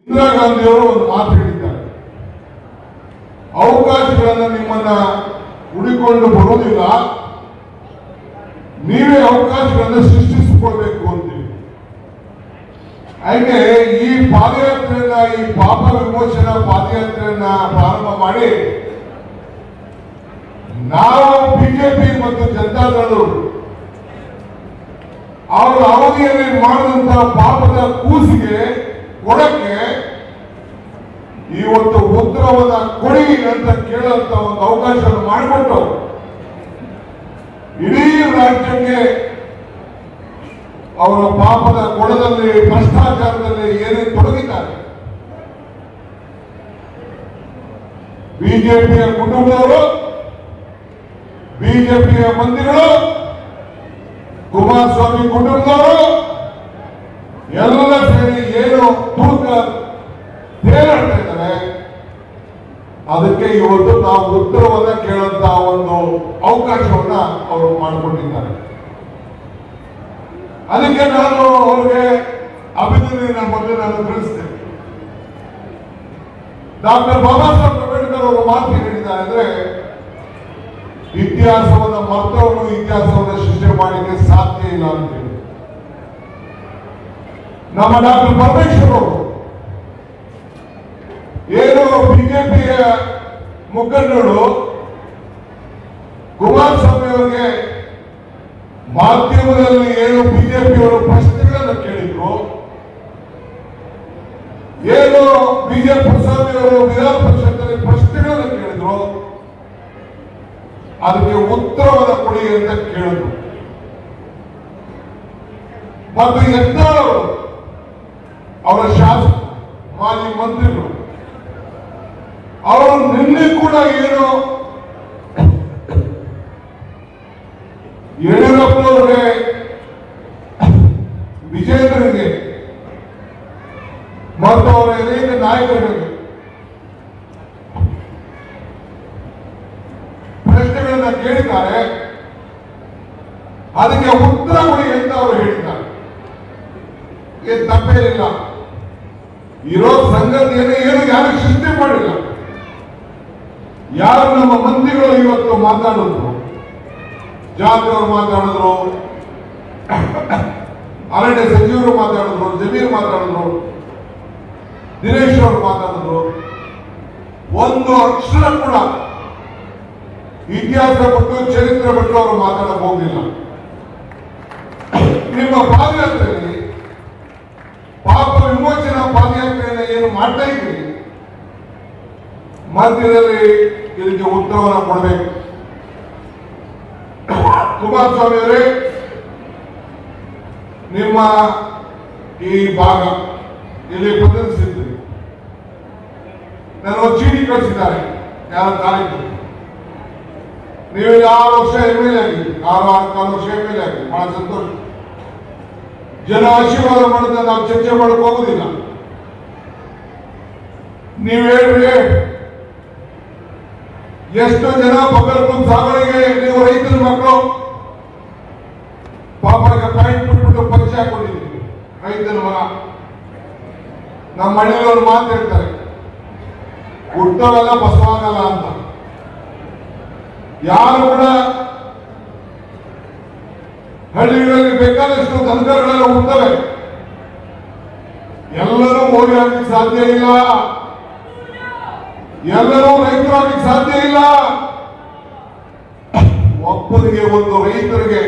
ಇಂದಿರಾ ಗಾಂಧಿಯವರು ಒಂದು ಮಾತು ಹೇಳಿದ್ದಾರೆ ಅವಕಾಶಗಳನ್ನ ನಿಮ್ಮನ್ನ ಹುಡಿಕೊಂಡು ಬರೋದಿಲ್ಲ ನೀವೇ ಅವಕಾಶಗಳನ್ನ ಸೃಷ್ಟಿಸಿಕೊಳ್ಬೇಕು ಅಂತೀವಿ ಹಾಗೆ ಈ ಪಾದಯಾತ್ರೆಯನ್ನ ಈ ಪಾಪ ವಿಮೋಚನಾ ಪಾದಯಾತ್ರೆಯನ್ನ ಪ್ರಾರಂಭ ಮಾಡಿ ನಾವು ಬಿಜೆಪಿ ಮತ್ತು ಜನತಾದಳರು ಅವರ ಅವಧಿಯಲ್ಲಿ ಮಾಡಿದಂತ ಪಾಪದ ಕೂಸಿಗೆ ಕೊಡಕ್ಕೆ ಇವತ್ತು ಉತ್ತರವನ್ನ ಕೊಡಿ ಅಂತ ಕೇಳುವಂತ ಒಂದು ಅವಕಾಶವನ್ನು ಮಾಡಿಕೊಟ್ಟು ಇಡೀ ರಾಜ್ಯಕ್ಕೆ ಅವರ ಪಾಪದ ಕೊಡದಲ್ಲಿ ಭ್ರಷ್ಟಾಚಾರದಲ್ಲಿ ಏನೇನು ತೊಡಗಿದ್ದಾರೆ ಬಿಜೆಪಿಯ ಕುಟುಂಬದವರು ಬಿಜೆಪಿಯ ಮಂತ್ರಿಗಳು ಕುಮಾರಸ್ವಾಮಿ ಕುಟುಂಬದವರು ಎಲ್ಲ ಸೇರಿ ಏನು ತೂಕ ತೇಲಾಡ್ತಾ ಇದ್ದಾರೆ ಅದಕ್ಕೆ ಇವತ್ತು ನಾವು ಉತ್ತರವನ್ನ ಕೇಳುವಂತ ಒಂದು ಅವಕಾಶವನ್ನ ಅವರು ಮಾಡಿಕೊಂಡಿದ್ದಾರೆ ಅದಕ್ಕೆ ನಾನು ಅವ್ರಿಗೆ ಅಭಿನಂದನೆ ಮೊದಲು ನಾನು ತಿಳಿಸ್ತೇನೆ ಡಾಕ್ಟರ್ ಬಾಬಾ ಸಾಹೇಬ್ ಅಂಬೇಡ್ಕರ್ ಅವರು ಮಾತು ಏನ್ ಹೇಳಿದ್ದಾರೆ ಅಂದ್ರೆ ಇತಿಹಾಸವನ್ನು ಮರ್ತವನು ಇತಿಹಾಸವನ್ನು ಸೃಷ್ಟಿ ಮಾಡಲಿಕ್ಕೆ ಸಾಧ್ಯ ಇಲ್ಲ ಅಂತ ಹೇಳಿ ನಮ್ಮ ಡಾಕ್ಟರ್ ಪರಮೇಶ್ವರ್ ಅವರು ಏನು ಬಿಜೆಪಿಯ ಮುಖಂಡರು ಕುಮಾರಸ್ವಾಮಿ ಅವರಿಗೆ ಮಾಧ್ಯಮದಲ್ಲಿ ಏನು ಬಿಜೆಪಿಯವರು ಪ್ರಶ್ನೆಗಳನ್ನು ಕೇಳಿದ್ರು ಏನು ಬಿಜೆಪಿ ಪ್ರಸಾದ್ ಅವರು ವಿಧಾನ ಪರಿಷತ್ತಲ್ಲಿ ಪ್ರಶ್ನೆಗಳನ್ನು ಕೇಳಿದ್ರು ಅದಕ್ಕೆ ಉತ್ತರವನ್ನು ಕೊಡಿ ಅಂತ ಕೇಳಿದ್ರು ಮತ್ತು ಯತ್ನಾಳ್ ಅವರ ಶಾಸಕ ಮಾಜಿ ಮಂತ್ರಿಗಳು ಅವರು ನಿನ್ನೆ ಕೂಡ ಏನು ಯಡಿಯೂರಪ್ಪನವರಿಗೆ ವಿಜೇಂದ್ರನಿಗೆ ಮತ್ತು ಅವರ ಅನೇಕ ನಾಯಕರಿಗೆ ಪ್ರಶ್ನೆಗಳನ್ನ ಕೇಳಿದ್ದಾರೆ ಅದಕ್ಕೆ ಉತ್ತರ ಕೊಡಿ ಅಂತ ಅವರು ಹೇಳಿದ್ದಾರೆ ಏನು ತಪ್ಪೇನಿಲ್ಲ ಇರೋ ಸಂಗತಿಯನ್ನು ಏನು ಯಾರು ಸೃಷ್ಟಿ ಮಾಡಿಲ್ಲ ಯಾರು ನಮ್ಮ ಮಂತ್ರಿಗಳು ಇವತ್ತು ಮಾತಾಡಿದ್ರು ಜಾತಿ ಅವರು ಮಾತಾಡಿದ್ರು ಅರಣ್ಯ ಸಚಿವರು ಮಾತಾಡಿದ್ರು ಜಮೀರ್ ಮಾತಾಡಿದ್ರು ದಿನೇಶ್ ಅವರು ಮಾತಾಡಿದ್ರು ಒಂದು ಅಕ್ಷರ ಕೂಡ ಇತಿಹಾಸ ಬಿಟ್ಟು ಚರಿತ್ರೆ ಬಿಟ್ಟು ಅವರು ಮಾತಾಡಕ್ ಹೋಗಿಲ್ಲ ನಿಮ್ಮ ಪಾದಯಾತ್ರೆಯಲ್ಲಿ ಪಾಪ ವಿಮೋಚನಾ ಪಾದಯಾತ್ರೆಯನ್ನು ಏನು ಮಾಡ್ತಾ ಇದ್ರಿ ಮಧ್ಯದಲ್ಲಿ ಇದಕ್ಕೆ ಉತ್ತರವನ್ನು ಕೊಡಬೇಕು ಕುಮಾರಸ್ವಾಮಿ ಅವರೇ ನಿಮ್ಮ ಈ ಭಾಗ ಇಲ್ಲಿ ಪ್ರದರ್ಶಿಸಿದ್ರಿ ನಾನು ಒಂದು ಚೀಟಿ ಕಳಿಸಿದ್ದಾರೆ ಯಾರ ತಾರೀಕು ನೀವು ಆರು ವರ್ಷ ಎಮ್ ಎಲ್ ಎ ಆಗಿದ್ರಿ ಆರು ಆರು ಕಾಲು ವರ್ಷ ಎಮ್ ಎಲ್ ಎ ಆಗಿದ್ರಿ ಬಹಳ ಸಂತೋಷ ಜನ ಆಶೀರ್ವಾದ ಮಾಡಿದ್ರೆ ನಾವು ಚರ್ಚೆ ಮಾಡಕ್ ಹೋಗುದಿಲ್ಲ ನೀವು ಹೇಳ್ರಿ ಎಷ್ಟು ಜನ ಬಗರ್ಕೊಂಡ್ ಸಾಗಣೆಗೆ ನೀವು ರೈತರ ಮಕ್ಕಳು ಪಾಪಕ್ಕೆ ಪಾಯಿಂಟ್ ಬಿಟ್ಬಿಟ್ಟು ಪಕ್ಷ ಹಾಕೊಂಡಿದ್ದೀವಿ ರೈತನ ಮಗ ನಮ್ಮ ಮನೆಯಲ್ಲಿ ಒಂದು ಮಾತು ಹೇಳ್ತಾರೆ ಹುಟ್ಟವೆಲ್ಲ ಬಸವಾಗಲ್ಲ ಅಂತ ಯಾರು ಕೂಡ ಹಳ್ಳಿಗಳಲ್ಲಿ ಬೇಕಾದಷ್ಟು ದನಕರುಗಳೆಲ್ಲ ಹುಟ್ಟವೆ ಎಲ್ಲರೂ ಓಡಿ ಆಗ್ಲಿಕ್ಕೆ ಸಾಧ್ಯ ಇಲ್ಲ ಎಲ್ಲರೂ ರೈತರಾಗ್ಲಿಕ್ಕೆ ಸಾಧ್ಯ ಇಲ್ಲ ಒಬ್ಬರಿಗೆ ಒಂದು ರೈತರಿಗೆ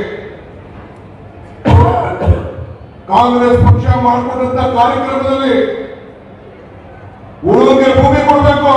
ಕಾಂಗ್ರೆಸ್ ಪಕ್ಷ ಮಾಡಿಕೊಂಡಂತ ಕಾರ್ಯಕ್ರಮದಲ್ಲಿ ಉಳಿದಕ್ಕೆ ಭೂಮಿ ಕೊಡಬೇಕು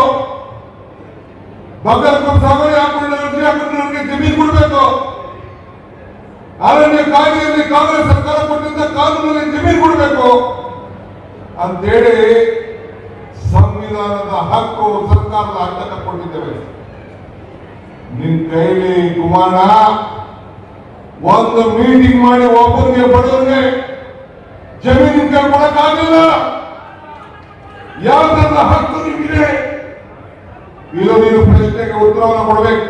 ಬಗರ್ಕು ಸಾಗಣೆ ಹಾಕೊಂಡು ಅರ್ಜಿ ಹಾಕೊಂಡವ್ರಿಗೆ ಜಮೀನು ಕೊಡಬೇಕು ಅರಣ್ಯ ಕಾಯ್ದೆಯಲ್ಲಿ ಕಾಂಗ್ರೆಸ್ ಸರ್ಕಾರ ಕೊಟ್ಟಿದ್ದ ಕಾನೂನಲ್ಲಿ ಜಮೀನು ಕೊಡಬೇಕು ಅಂತೇಳಿ ಸಂವಿಧಾನದ ಹಕ್ಕು ಸರ್ಕಾರದ ಹಕ್ಕನ್ನು ಕೊಟ್ಟಿದ್ದೇವೆ ನಿನ್ ಕೈಲಿ ಕುಮಾರ ಒಂದು ಮೀಟಿಂಗ್ ಮಾಡಿ ಒಬ್ಬರಿಗೆ ಬಡವರಿಗೆ ಜಮೀನಿನ ಕೈ ಕೊಡಕ್ಕಾಗಿಲ್ಲ ಯಾವ್ದನ್ನ ಹಕ್ಕು ನಿಮಗೆ ಇದು ನೀನು ಪ್ರಶ್ನೆಗೆ ಉತ್ತರವನ್ನು ಕೊಡಬೇಕು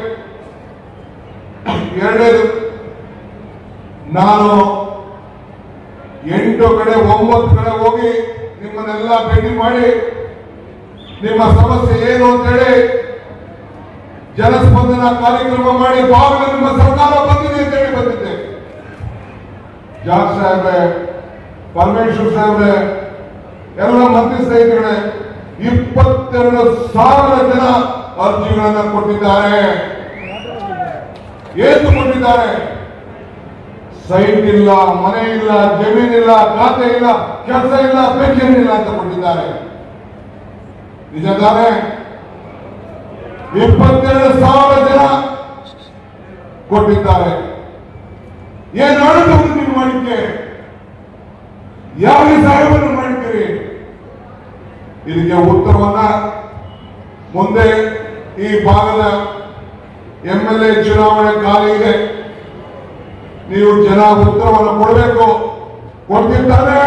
ಎರಡನೇದು ನಾನು ಎಂಟು ಕಡೆ ಒಂಬತ್ತು ಕಡೆ ಹೋಗಿ ನಿಮ್ಮನ್ನೆಲ್ಲ ಭೇಟಿ ಮಾಡಿ ನಿಮ್ಮ ಸಮಸ್ಯೆ ಏನು ಅಂತೇಳಿ ಜನಸ್ಪಂದನ ಕಾರ್ಯಕ್ರಮ ಮಾಡಿ ಬಾಗಿಲು ನಿಮ್ಮ ಸರ್ಕಾರ ಬಂದಿದೆ ಅಂತೇಳಿ ಬಂದಿದ್ದೆ ಜಾಕ್ ಸಾಹೇಬ್ರೆ ಪರಮೇಶ್ವರ್ ಸಾಹೇಬ್ರೆ ಎಲ್ಲ ಮಂತ್ರಿ ಸ್ನೇಹಿತರೆ ಇಪ್ಪತ್ತೆರಡು ಸಾವಿರ ಜನ ಅರ್ಜಿಗಳನ್ನ ಕೊಟ್ಟಿದ್ದಾರೆ ಏನು ಕೊಟ್ಟಿದ್ದಾರೆ ಸೈಟ್ ಇಲ್ಲ ಮನೆ ಇಲ್ಲ ಜಮೀನಿಲ್ಲ ಖಾತೆ ಇಲ್ಲ ಕೆಲಸ ಇಲ್ಲ ಪೆನ್ಷನ್ ಇಲ್ಲ ಅಂತ ಕೊಟ್ಟಿದ್ದಾರೆ ನಿಜ ತಾನೇ ಇಪ್ಪತ್ತೆರಡು ಸಾವಿರ ಜನ ಕೊಟ್ಟಿದ್ದಾರೆ ಏನು ಅನುಭವ ನೀವು ಮಾಡಿದ್ದೆ ಯಾವ ಸಹಾಯವನ್ನು ಮಾಡಿದ್ದೀರಿ ಇದಕ್ಕೆ ಉತ್ತರವನ್ನ ಮುಂದೆ ಈ ಭಾಗದ ಎಂ ಎಲ್ ಎ ಚುನಾವಣೆ ಖಾಲಿ ಇದೆ ನೀವು ಜನ ಉತ್ತರವನ್ನು ಕೊಡಬೇಕು ಕೊಡ್ತಿರ್ತಾರೆ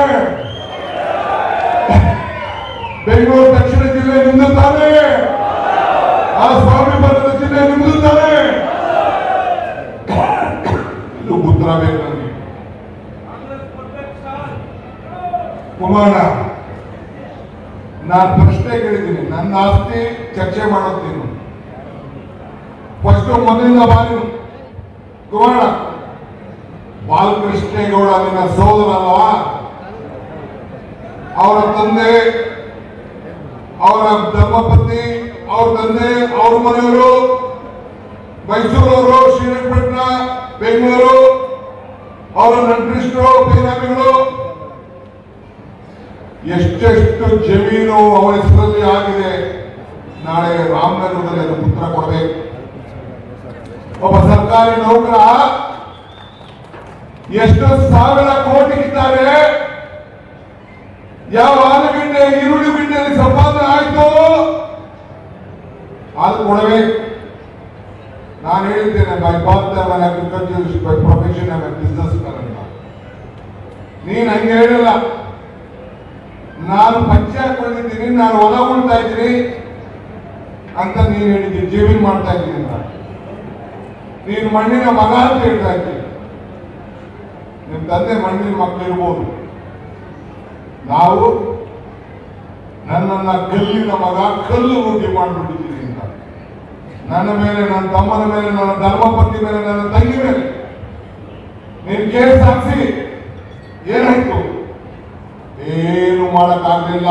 ಬೆಂಗಳೂರು ದಕ್ಷಿಣ ಜಿಲ್ಲೆ ನಿಮ್ದು ತಾನೇ ಆ ಸ್ವಾಮಿ ಬರದ ಜಿಲ್ಲೆ ನಿಮ್ದು ತಾನೇ ಇದು ಉತ್ತರ ಬೇಕು ನನಗೆ ಕುಮಾರ ನಾನು ಪ್ರಶ್ನೆ ಕೇಳಿದ್ದೀನಿ ನನ್ನ ಆಸ್ತಿ ಚರ್ಚೆ ಮಾಡೋದು ಫಸ್ಟ್ ಮೊದಲಿಂದ ಬಾರಿ ಕುಮಾರ ಬಾಲಕೃಷ್ಣೇಗೌಡ ನಿನ್ನ ಸೋದರ ಅಲ್ವಾ ಅವರ ತಂದೆ ಅವರ ಧರ್ಮಪತ್ನಿ ಅವ್ರ ತಂದೆ ಅವ್ರ ಮನೆಯವರು ಮೈಸೂರವರು ಶ್ರೀರಂಗಪಟ್ಟಣ ಬೆಂಗಳೂರು ಅವರ ನಂಟರಿಷ್ಟರು ಬೇನಾಮಿಗಳು ಎಷ್ಟೆಷ್ಟು ಜಮೀನು ಅವರ ಹೆಸರಲ್ಲಿ ಆಗಿದೆ ನಾಳೆ ರಾಮನಗರದಲ್ಲಿ ಅದು ಉತ್ತರ ಕೊಡಬೇಕು ಒಬ್ಬ ಸರ್ಕಾರಿ ನೌಕರ ಎಷ್ಟು ಸಾವಿರ ಕೋಟಿ ಇದ್ದಾರೆ ಯಾವ ಆಲೂಗಡ್ಡೆ ಈರುಳ್ಳಿ ಬಿಟ್ಟಲ್ಲಿ ಸಂಪಾದನೆ ಆಯ್ತು ಅದು ಕೊಡಬೇಕು ನಾನು ಹೇಳಿದ್ದೇನೆ by birth agriculture by profession business ಅಂತ ನೀನ್ ಹಂಗೆ ಹೇಳಿಲ್ಲ ನಾನು ಪಂಚಾಯತ್ ಬಂದಿದ್ದೀನಿ ನಾನು ಹೊಲ ಉಳ್ತಾ ಇದ್ದೀನಿ ಅಂತ ನೀನ್ ಹೇಳಿದ್ದೀನಿ ಜೀವನ ಮಾಡ್ತಾ ಇದ್ದೀನಿ ಅಂತ ನೀನು ಮಣ್ಣಿನ ಮಗ ಅಂತ ಹೇಳ್ತಾ ಇದ್ದೀನಿ ನಿಮ್ ತಂದೆ ಮಣ್ಣಿನ ಮಕ್ಕಳು ಇರ್ಬೋದು ನಾವು ನನ್ನನ್ನ ಕಲ್ಲಿನ ಮಗ ಕಲ್ಲು ರೂಢಿ ಮಾಡಿಬಿಟ್ಟಿದ್ದೀನಿ ಅಂತ ನನ್ನ ಮೇಲೆ ನನ್ನ ತಮ್ಮನ ಮೇಲೆ ನನ್ನ ಧರ್ಮಪತಿ ಮೇಲೆ ನನ್ನ ತಂಗಿ ಮೇಲೆ ನೀನು ಕೇಸ್ ಹಾಕ್ಸಿ ಏನಾಯ್ತು ಏನು ಮಾಡಕ್ಕಾಗಲಿಲ್ಲ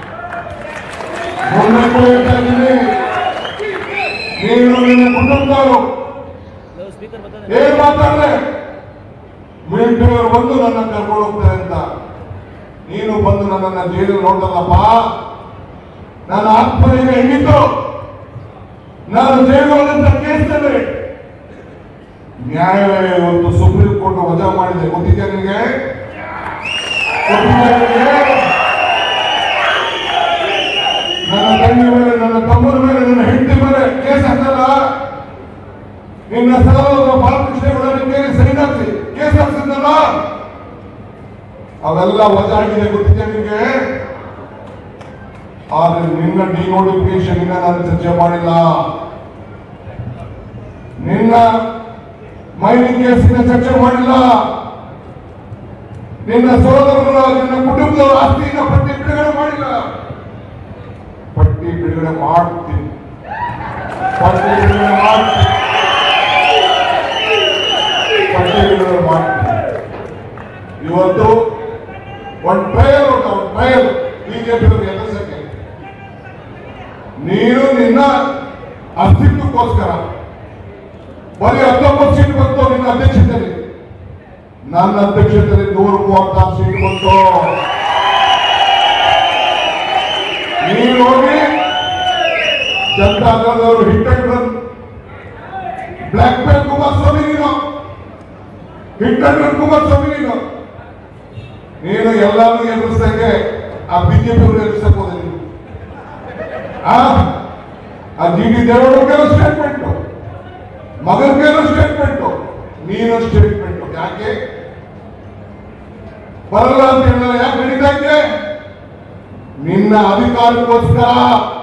ಮುಂದಕ್ಕೆ ಹೇಳ್ತಾ ಇದ್ದೀನಿ ನೀನು ನಿನ್ನ ಕುಟುಂಬದವರು ಸ್ಪೀಕರ್ ಬರ್ತದೆ ಏನ್ ಮಾತಾಡಲೆ ಮಿಲಿಟರಿಯವರು ಬಂದು ನನ್ನ ಕರ್ಕೊಂಡು ಹೋಗ್ತಾರೆ ಅಂತ ನೀನು ಬಂದು ನನ್ನನ್ನ ಜೈಲು ನೋಡ್ದಲ್ಲಪ್ಪ ನನ್ನ ಆತ್ಮನಿಗೆ ಹೆಂಗಿತ್ತು ನಾನು ಜೈಲು ಹೋದಂತ ಕೇಸ್ನಲ್ಲಿ ನ್ಯಾಯಾಲಯ ಇವತ್ತು ಸುಪ್ರೀಂ ಕೋರ್ಟ್ ವಜಾ ಮಾಡಿದೆ ಗೊತ್ತಿದೆ ನಿನಗೆ ಗೊತ್ತಿದೆ ನಿನಗೆ? ನನ್ನ ತಂಗಿ ಮೇಲೆ ನನ್ನ ತಮ್ಮನ ಮೇಲೆ ನನ್ನ ಹೆಂಡತಿ ಮೇಲೆ ಕೇಸ್ ಹಾಕಲ್ಲ ನಿನ್ನ ಸಹೋದರ ಬಾಲಕೃಷ್ಣೇಗೌಡ ಕೇಳಿ ಸೈನ್ ಹಾಕ್ಸಿ ಕೇಸ್ ಹಾಕ್ಸಿದ್ನಲ್ಲ ಅವೆಲ್ಲ ವಜಾ ಆಗಿದೆ ಗೊತ್ತಿದೆ ನಿಮಗೆ ಆದ್ರೆ ನಿನ್ನ ಡಿನೋಟಿಫಿಕೇಶನ್ ಇಂದ ನಾನು ಚರ್ಚೆ ಮಾಡಿಲ್ಲ ನಿನ್ನ ಮೈನಿಂಗ್ ಕೇಸಿನ ಚರ್ಚೆ ಮಾಡಿಲ್ಲ ನಿನ್ನ ಸಹೋದರರ ನಿನ್ನ ಕುಟುಂಬದವರ ಆಸ್ತಿಯಿಂದ ಪಟ್ಟಿ ಬಿಡುಗಡೆ ಮಾಡಿಲ್ಲ ಪಟ್ಟಿ ಬಿಡುಗಡೆ ಮಾಡ್ತೀನಿ ಪಟ್ಟಿ ಬಿಡುಗಡೆ ಮಾಡ್ತೀನಿ ಪಟ್ಟಿ ಬಿಡುಗಡೆ ಮಾಡ್ತೀನಿ ಇವತ್ತು ಒಂದು ಟ್ರಯಲ್ ಉಂಟ ಒಂದು ಟ್ರಯಲ್ ಬಿಜೆಪಿ ಎದುರಿಸಕ್ಕೆ ನೀನು ನಿನ್ನ ಅಸ್ತಿತ್ವಕ್ಕೋಸ್ಕರ ಬರೀ ಹತ್ತೊಂಬತ್ತು ಸೀಟ್ ಬಂತು ನಿನ್ನ ಅಧ್ಯಕ್ಷತೆಯಲ್ಲಿ ನನ್ನ ಅಧ್ಯಕ್ಷತೆಯಲ್ಲಿ ನೂರ ಮೂವತ್ತಾರು ಸೀಟ್ ಬಂತು ನೀನು ಹೋಗಿ ಜನತಾ ದಳದವರು hit and run blackmail Kumaraswamy ನೀನು ಹಿಟ್ ಅಂಡ್ ರನ್ ಕುಮಾರಸ್ವಾಮಿ ನೀನು ನೀನು ಎಲ್ಲಾನು ಎದುರಿಸಕ್ಕೆ ಆ ಬಿಜೆಪಿ ಅವರು ಎದುರಿಸಕ್ ಹೋದೆ ನೀನು ಆ ಆ ಜಿ ಡಿ ದೇವೇಗೌಡರಿಗೆಲ್ಲ ಸ್ಟೇಟ್ಮೆಂಟ್ ಮಗನಿಗೆಲ್ಲ ಸ್ಟೇಟ್ಮೆಂಟ್ ನೀನು ಸ್ಟೇಟ್ಮೆಂಟ್ ಯಾಕೆ ಬರಲ್ಲ ಅಂತ ಹೇಳಿದ್ರೆ ಯಾಕೆ ನಡೀತಾ ಇದೆ ನಿನ್ನ ಅಧಿಕಾರಕ್ಕೋಸ್ಕರ